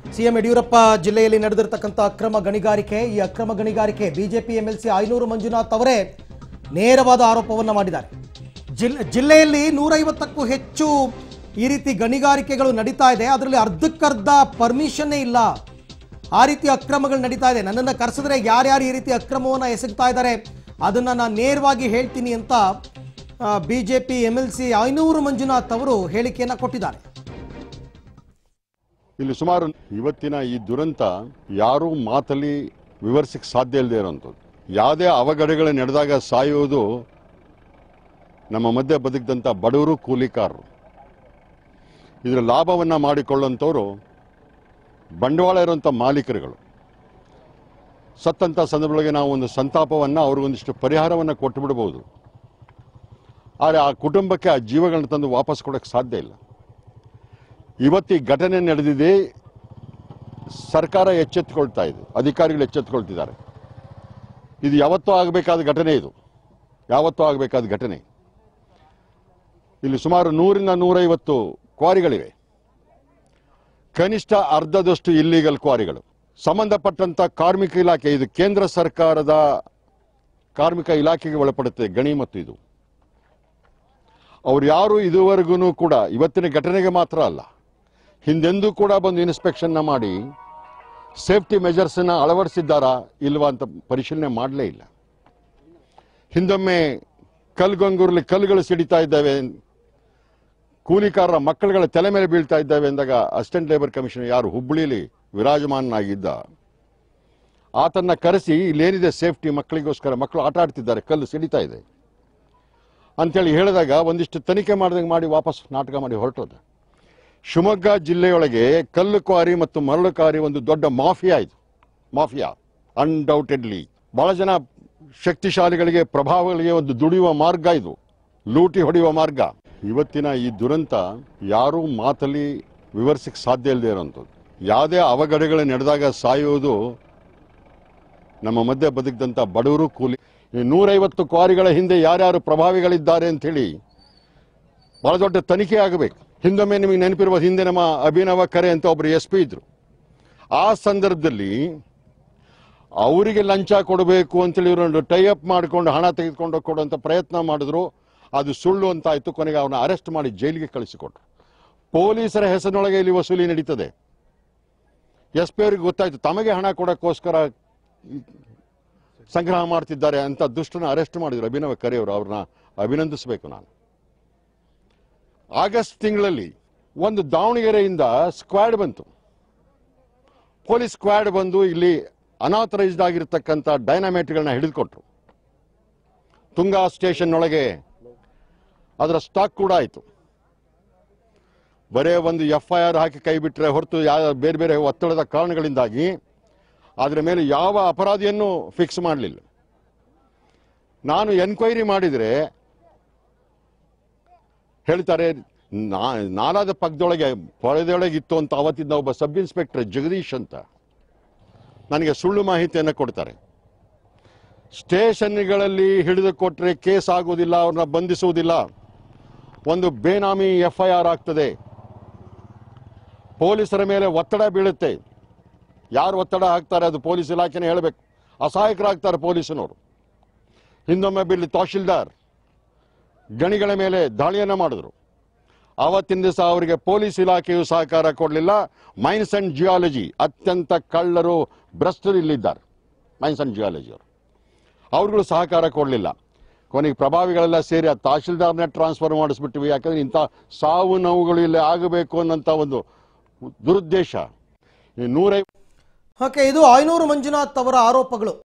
CM Yediyurappa ಜಿಲ್ಲೆಯಲ್ಲಿ ನಡೆದಿರತಕ್ಕಂಥ ಅಕ್ರಮ ಗಣಿಗಾರಿಕೆ ಈ ಅಕ್ರಮ ಗಣಿಗಾರಿಕೆ ಬಿಜೆಪಿ ಎಂಎಲ್ಸಿ ಐನೂರು ಮಂಜುನಾಥ್ ಅವರೇ ನೇರವಾದ ಆರೋಪವನ್ನು ಮಾಡಿದ್ದಾರೆ ಜಿಲ್ ಜಿಲ್ಲೆಯಲ್ಲಿ ನೂರೈವತ್ತಕ್ಕೂ ಹೆಚ್ಚು ಈ ರೀತಿ ಗಣಿಗಾರಿಕೆಗಳು ನಡೀತಾ ಇದೆ ಅದರಲ್ಲಿ ಅರ್ಧಕ್ಕರ್ಧ ಪರ್ಮಿಷನ್ನೇ ಇಲ್ಲ ಆ ರೀತಿ ಅಕ್ರಮಗಳು ನಡೀತಾ ಇದೆ ನನ್ನನ್ನು ಕರೆಸಿದ್ರೆ ಯಾರ್ಯಾರು ಈ ರೀತಿ ಅಕ್ರಮವನ್ನು ಎಸಗ್ತಾ ಇದ್ದಾರೆ ಅದನ್ನು ನಾನು ನೇರವಾಗಿ ಹೇಳ್ತೀನಿ ಅಂತ B J P M L C ಐನೂರು ಮಂಜುನಾಥ್ ಅವರು ಹೇಳಿಕೆಯನ್ನು ಕೊಟ್ಟಿದ್ದಾರೆ ಇಲ್ಲಿ ಸುಮಾರು ಇವತ್ತಿನ ಈ ದುರಂತ ಯಾರೂ ಮಾತಲ್ಲಿ ವಿವರಿಸಕ್ಕೆ ಸಾಧ್ಯ ಇಲ್ಲದೆ ಇರೋಂಥದ್ದು ಯಾವುದೇ ಅವಘಡಗಳು ನಡೆದಾಗ ಸಾಯುವುದು ನಮ್ಮ ಮಧ್ಯೆ ಬದುಕಿದಂಥ ಬಡವರು ಕೂಲಿಕಾರರು ಇದರ ಲಾಭವನ್ನು ಮಾಡಿಕೊಳ್ಳುವಂಥವ್ರು ಬಂಡವಾಳ ಇರುವಂಥ ಮಾಲೀಕರುಗಳು ಸತ್ತಂಥ ಸಂದರ್ಭದೊಳಗೆ ನಾವು ಒಂದು ಸಂತಾಪವನ್ನು ಅವ್ರಿಗೊಂದಿಷ್ಟು ಪರಿಹಾರವನ್ನು ಕೊಟ್ಟು ಬಿಡ್ಬೋದು ಆದರೆ ಆ ಕುಟುಂಬಕ್ಕೆ ಆ ಜೀವಗಳನ್ನ ತಂದು ವಾಪಸ್ ಕೊಡೋಕ್ಕೆ ಸಾಧ್ಯ ಇಲ್ಲ ಇವತ್ತು ಈ ಘಟನೆ ನಡೆದಿದೆ ಸರ್ಕಾರ ಎಚ್ಚೆತ್ತುಕೊಳ್ತಾ ಇದೆ ಅಧಿಕಾರಿಗಳು ಎಚ್ಚೆತ್ತುಕೊಳ್ತಿದ್ದಾರೆ ಇದು ಯಾವತ್ತೂ ಆಗಬೇಕಾದ ಘಟನೆ ಇದು ಯಾವತ್ತೂ ಆಗಬೇಕಾದ ಘಟನೆ ಇಲ್ಲಿ ಸುಮಾರು ನೂರಿಂದ ನೂರೈವತ್ತು ಕ್ವಾರಿಗಳಿವೆ ಕನಿಷ್ಠ ಅರ್ಧದಷ್ಟು ಇಲ್ಲಿಗಲ್ ಕ್ವಾರಿಗಳು ಸಂಬಂಧಪಟ್ಟಂತ ಕಾರ್ಮಿಕ ಇಲಾಖೆ ಇದು ಕೇಂದ್ರ ಸರ್ಕಾರದ ಕಾರ್ಮಿಕ ಇಲಾಖೆಗೆ ಒಳಪಡುತ್ತೆ ಗಣಿ ಮತ್ತು ಇದು ಅವ್ರು ಯಾರು ಇದುವರೆಗೂ ಕೂಡ ಇವತ್ತಿನ ಘಟನೆಗೆ ಮಾತ್ರ ಅಲ್ಲ ಹಿಂದೆಂದೂ ಕೂಡ ಬಂದು ಇನ್ಸ್ಪೆಕ್ಷನ್ನ ಮಾಡಿ ಸೇಫ್ಟಿ ಮೆಜರ್ಸನ್ನ ಅಳವಡಿಸಿದ್ದಾರಾ ಇಲ್ವಾ ಅಂತ ಪರಿಶೀಲನೆ ಮಾಡಲೇ ಇಲ್ಲ ಹಿಂದೊಮ್ಮೆ ಕಲ್ಗಂಗೂರಲ್ಲಿ ಕಲ್ಲುಗಳು ಸಿಡಿತಾ ಇದ್ದಾವೆ ಕೂಲಿಕಾರರ ಮಕ್ಕಳುಗಳ ತಲೆ ಮೇಲೆ ಬೀಳ್ತಾ ಇದ್ದಾವೆ ಅಂದಾಗ ಅಸಿಸ್ಟೆಂಟ್ ಲೇಬರ್ ಕಮಿಷನರ್ ಯಾರು ಹುಬ್ಬಳ್ಳಿಯಲ್ಲಿ ವಿರಾಜಮಾನನಾಗಿದ್ದ ಆತನ್ನ ಕರೆಸಿ ಇಲ್ಲೇನಿದೆ ಸೇಫ್ಟಿ ಮಕ್ಕಳಿಗೋಸ್ಕರ ಮಕ್ಕಳು ಆಟ ಆಡ್ತಿದ್ದಾರೆ ಕಲ್ಲು ಸಿಡಿತಾ ಇದೆ ಅಂತೇಳಿ ಹೇಳಿದಾಗ ಒಂದಿಷ್ಟು ತನಿಖೆ ಮಾಡಿದಂಗೆ ಮಾಡಿ ವಾಪಸ್ ನಾಟಕ ಮಾಡಿ ಹೊರಟೋದು ಶಿವಮೊಗ್ಗ ಜಿಲ್ಲೆಯೊಳಗೆ ಕಲ್ಲು ಕ್ವಾರಿ ಮತ್ತು ಮರಳು ಕ್ವಾರಿ ಒಂದು ದೊಡ್ಡ ಮಾಫಿಯಾ ಇದು ಮಾಫಿಯಾ ಅನ್ಡೌಟೆಡ್ಲಿ ಬಹಳ ಜನ ಶಕ್ತಿಶಾಲಿಗಳಿಗೆ ಪ್ರಭಾವಗಳಿಗೆ ಒಂದು ದುಡಿಯುವ ಮಾರ್ಗ ಇದು ಲೂಟಿ ಹೊಡೆಯುವ ಮಾರ್ಗ ಇವತ್ತಿನ ಈ ದುರಂತ ಯಾರೂ ಮಾತಲ್ಲಿ ವಿವರಿಸಕ್ಕೆ ಸಾಧ್ಯ ಇಲ್ಲದೆ ಇರೋಂಥದ್ದು ಯಾವುದೇ ಅವಘಡಗಳು ನಡೆದಾಗ ಸಾಯುವುದು ನಮ್ಮ ಮಧ್ಯೆ ಬದುಕಿದಂಥ ಬಡವರು ಕೂಲಿ ಈ ನೂರೈವತ್ತು ಕ್ವಾರಿಗಳ ಹಿಂದೆ ಯಾರ್ಯಾರು ಪ್ರಭಾವಿಗಳಿದ್ದಾರೆ ಅಂಥೇಳಿ ಬಹಳ ದೊಡ್ಡ ತನಿಖೆ ಆಗಬೇಕು ಹಿಂದೊಮ್ಮೆ ನಿಮಗೆ ನೆನಪಿರ್ಬೋದು ಹಿಂದೆ ನಮ್ಮ ಅಭಿನವ ಕರೆ ಅಂತ ಒಬ್ರು ಎಸ್ ಪಿ ಇದ್ರು ಆ ಸಂದರ್ಭದಲ್ಲಿ ಅವರಿಗೆ ಲಂಚ ಕೊಡಬೇಕು ಅಂತೇಳಿ ಇವರು ಟೈ ಅಪ್ ಮಾಡಿಕೊಂಡು ಹಣ ತೆಗೆದುಕೊಂಡು ಕೊಡುವಂಥ ಪ್ರಯತ್ನ ಮಾಡಿದ್ರು ಅದು ಸುಳ್ಳು ಅಂತ ಆಯ್ತು ಕೊನೆಗೆ ಅವನ್ನ ಅರೆಸ್ಟ್ ಮಾಡಿ ಜೈಲಿಗೆ ಕಳಿಸಿಕೊಟ್ರು ಪೊಲೀಸರ ಹೆಸರಿನೊಳಗೆ ಇಲ್ಲಿ ವಸೂಲಿ ನಡೀತದೆ ಎಸ್ ಪಿ ಅವರಿಗೆ ಗೊತ್ತಾಯ್ತು ತಮಗೆ ಹಣ ಕೊಡೋಕ್ಕೋಸ್ಕರ ಸಂಗ್ರಹ ಮಾಡ್ತಿದ್ದಾರೆ ಅಂತ ದುಷ್ಟನ ಅರೆಸ್ಟ್ ಮಾಡಿದ್ರು ಅಭಿನವ ಕರೆಯವರು ಅವ್ರನ್ನ ಅಭಿನಂದಿಸಬೇಕು ನಾನು ಆಗಸ್ಟ್ ತಿಂಗಳಲ್ಲಿ ಒಂದು ದಾವಣಗೆರೆಯಿಂದ ಸ್ಕ್ವಾಡ್ ಬಂತು ಪೊಲೀಸ್ ಸ್ಕ್ವಾಡ್ ಬಂದು ಇಲ್ಲಿ ಅನಾಥರೈಸ್ಡ್ ಆಗಿರ್ತಕ್ಕಂಥ ಡೈನಾಮೈಟ್ಗಳನ್ನ ಹಿಡಿದುಕೊಟ್ರು ತುಂಗಾ ಸ್ಟೇಷನ್ ಒಳಗೆ ಅದರ ಸ್ಟಾಕ್ ಕೂಡ ಆಯಿತು ಬರೇ ಒಂದು ಎಫ್ ಐ ಆರ್ ಹಾಕಿ ಕೈ ಬಿಟ್ಟರೆ ಹೊರತು ಯಾವ ಬೇರೆ ಬೇರೆ ಒತ್ತಡದ ಕಾರಣಗಳಿಂದಾಗಿ ಅದರ ಮೇಲೆ ಯಾವ ಅಪರಾಧಿಯನ್ನು ಫಿಕ್ಸ್ ಮಾಡಲಿಲ್ಲ ನಾನು ಎನ್ಕ್ವೈರಿ ಮಾಡಿದರೆ ಹೇಳ್ತಾರೆ ನಾ- ನಾಲಾದ ಪಕ್ಕದೊಳಗೆ ಪೊಳೆದೊಳಗೆ ಇತ್ತು ಅಂತ ಅವತ್ತಿದ್ದ ಒಬ್ಬ ಸಬ್ ಇನ್ಸ್ಪೆಕ್ಟರ್ ಜಗದೀಶ್ ಅಂತ ನನಗೆ ಸುಳ್ಳು ಮಾಹಿತಿಯನ್ನು ಕೊಡ್ತಾರೆ ಸ್ಟೇಷನ್ಗಳಲ್ಲಿ ಹಿಡಿದು ಕೊಟ್ಟರೆ ಕೇಸ್ ಆಗುವುದಿಲ್ಲ ಅವ್ರನ್ನ ಬಂಧಿಸುವುದಿಲ್ಲ ಒಂದು ಬೇನಾಮಿ ಎಫ್ ಐ ಆರ್ ಆಗ್ತದೆ ಪೊಲೀಸರ ಮೇಲೆ ಒತ್ತಡ ಬೀಳುತ್ತೆ ಯಾರು ಒತ್ತಡ ಹಾಕ್ತಾರೆ ಅದು ಪೊಲೀಸ್ ಇಲಾಖೆನೇ ಹೇಳಬೇಕು ಅಸಹಾಯಕರಾಗ್ತಾರೆ ಪೊಲೀಸನವರು ಹಿಂದೊಮ್ಮೆ ಬಿಲ್ಲಿ ತಹಶೀಲ್ದಾರ್ ಗಣಿಗಳ ಮೇಲೆ ದಾಳಿಯನ್ನ ಮಾಡಿದ್ರು ಆವತ್ತಿನ ದಿವಸ ಅವರಿಗೆ ಪೊಲೀಸ್ ಇಲಾಖೆಯು ಸಹಕಾರ ಕೊಡಲಿಲ್ಲ ಮೈನ್ಸ್ ಅಂಡ್ ಜಿಯಾಲಜಿ ಅತ್ಯಂತ ಕಳ್ಳರು ಭ್ರಷ್ಟರು ಇಲ್ಲಿದ್ದಾರೆ ಮೈನ್ಸ್ ಅಂಡ್ ಜಿಯಾಲಜಿ ಅವರು ಅವ್ರುಗಳು ಸಹಕಾರ ಕೊಡಲಿಲ್ಲ ಕೊನೆಗೆ ಪ್ರಭಾವಿಗಳೆಲ್ಲ ಸೇರಿ ಆ ತಹಶೀಲ್ದಾರ್ನ ಟ್ರಾನ್ಸ್ಫರ್ ಮಾಡಿಸ್ಬಿಟ್ಟಿವಿ ಯಾಕಂದ್ರೆ ಇಂಥ ಸಾವು ನೋವುಗಳು ಇಲ್ಲಿ ಆಗಬೇಕು ಅನ್ನೋಂಥ ಒಂದು ದುರುದ್ದೇಶ ಈ ನೂರೈ ಓಕೆ ಇದು ಐನೂರು ಮಂಜುನಾಥ್ ಅವರ ಆರೋಪಗಳು